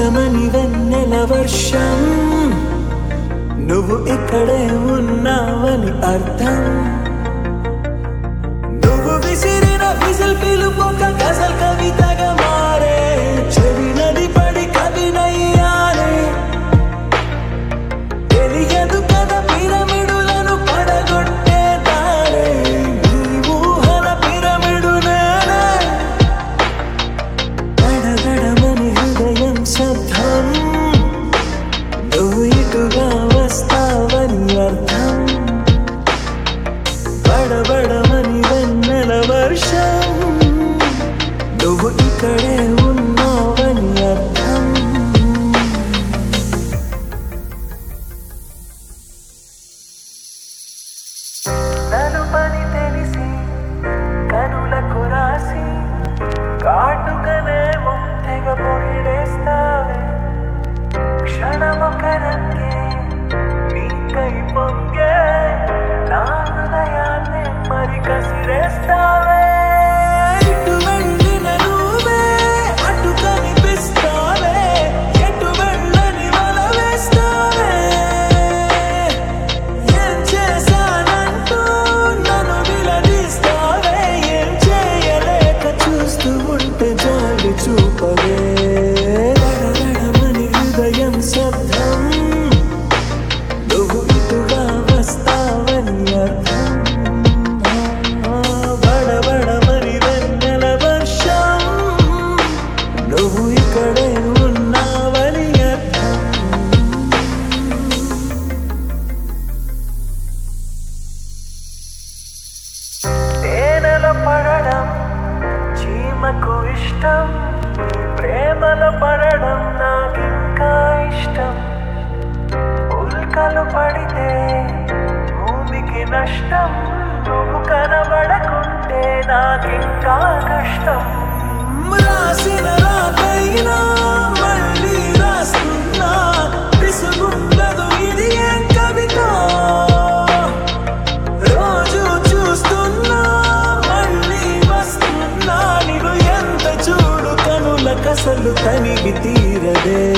పడమని వెన్నెల వర్షం నువ్వు ఇక్కడే ఉన్నావని అర్థం నువ్వు విసిరిన విసిల్ పిలుపొక గజల్ కవితగా మారే చెవి నది పడి కవినయ్యానే తెలియదు కదా పిరమిడులను పడగొట్టే దారే నీ ఊహల పిరమిడు నేనే గడగడమని హృదయం శబ్దం నువ్వు ఇటుగా వస్తావని అర్థం బడబడమని వెన్నెల వర్షం నువ్వు ఇక్కడే ఉన్నావని అర్థం నలుపని తెలిసి కనులకు రాసి కాటుకనే తెగ పొగిడేస్తావే క్షణమొకరంగే నీకై పొంగే నా హృదయాన్ని మరి కసిరేస్తావే ఇటు వెళ్ళిన నువ్వే అటు కనిపిస్తావే ఎటు వెళ్ళని వల వేస్తావే ఏం చేశానంటూ నన్ను నిలదీస్తావే ఏం చేయలేక చూస్తూ ఉంటే జాలి చూపవే రడరడమని హృదయం శబ్దం నువ్వు ఇటుగా వస్తావని అర్థం ఆ, బడబడమని వెన్నెల వర్షం నువ్వు ఇక్కడే ఉన్నావని అర్థం తేనెల పడడం చీమకు ఇష్టం నీ ప్రేమల పడడం నాకింకా ఇష్టం ఉల్కలు పడితే భూమికి నష్టం నువ్వు కనబడకుంటే నాకింకా కష్టం రాసిన రాకైనా మళ్ళీ రాస్తున్నా విసుగుండదు ఇది ఏం కవిత రోజు చూస్తున్నా మళ్ళీ వస్తున్నా నిన్ను ఎంత చూడు కనుల కసలు తనివి తీరదే